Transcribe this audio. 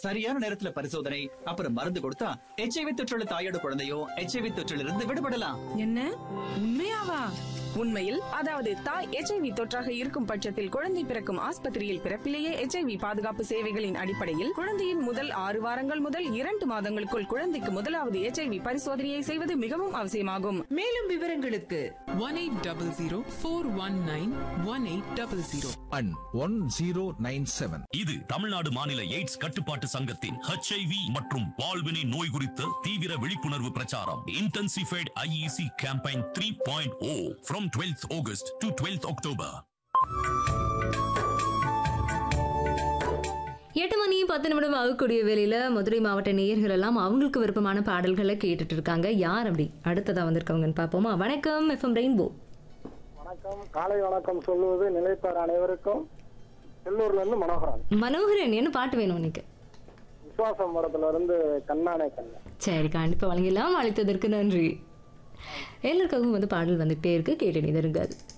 சரியான நேரத்துல பரிசோதனை அப்புறம் மருந்து கொடுத்தா எச்ஐவி தொற்றுள்ள தாயோட குழந்தையோ எச்ஐவி தொற்றிலிருந்து இருந்து விடுபடலாம் என்ன உண்மையாவா உண்மையில் அதாவது தாய் எச்ஐவி தொற்றாக இருக்கும் பட்சத்தில் குழந்தை பிறக்கும் ஆஸ்பத்திரியில் பிறப்பிலேயே எச்ஐவி பாதுகாப்பு சேவைகளின் அடிப்படையில் குழந்தையின் முதல் ஆறு வாரங்கள் முதல் இரண்டு மாதங்களுக்குள் குழந்தைக்கு முதலாவது எச்ஐவி பரிசோதனையை செய்வது மிகவும் அவசியமாகும் மேலும் விவரங்களுக்கு one eight double zero four one nine one eight double zero and one zero nine seven இது தமிழ்நாடு மாநில எய்ட்ஸ் கட்டுப்பாட்டு சங்கத்தின் HIV மற்றும் பால்வினை நோய் குறித்த தீவிர விழிப்புணர்வு பிரச்சாரம் intensified IEC campaign three point O from twelfth August to twelfth October எட்டு மணி பத்து நிமிடம் ஆகக்கூடிய வேலையில மதுரை மாவட்ட நேயர்கள் எல்லாம் அவங்களுக்கு விருப்பமான பாடல்களை கேட்டுட்டு இருக்காங்க யார் அப்படி அடுத்ததா வந்திருக்கவங்கன்னு பார்ப்போமா வணக்கம் எஃப்எம் ரெயின்போ வணக்கம் காலை வணக்கம் சொல்லுவது நிலைப்பார் அனைவருக்கும் செல்லூர்ல இருந்து மனோகரன் மனோகரன் என்ன பாட்டு வேணும் உனக்கு விசுவாசம் படத்துல இருந்து கண்ணானே கண்ணன் சரி கண்டிப்பா வழங்கிடலாம் அழைத்ததற்கு நன்றி எல்லாருக்காகவும் வந்து பாடல் வந்துகிட்டே இருக்கு கேட்டு இருக்காது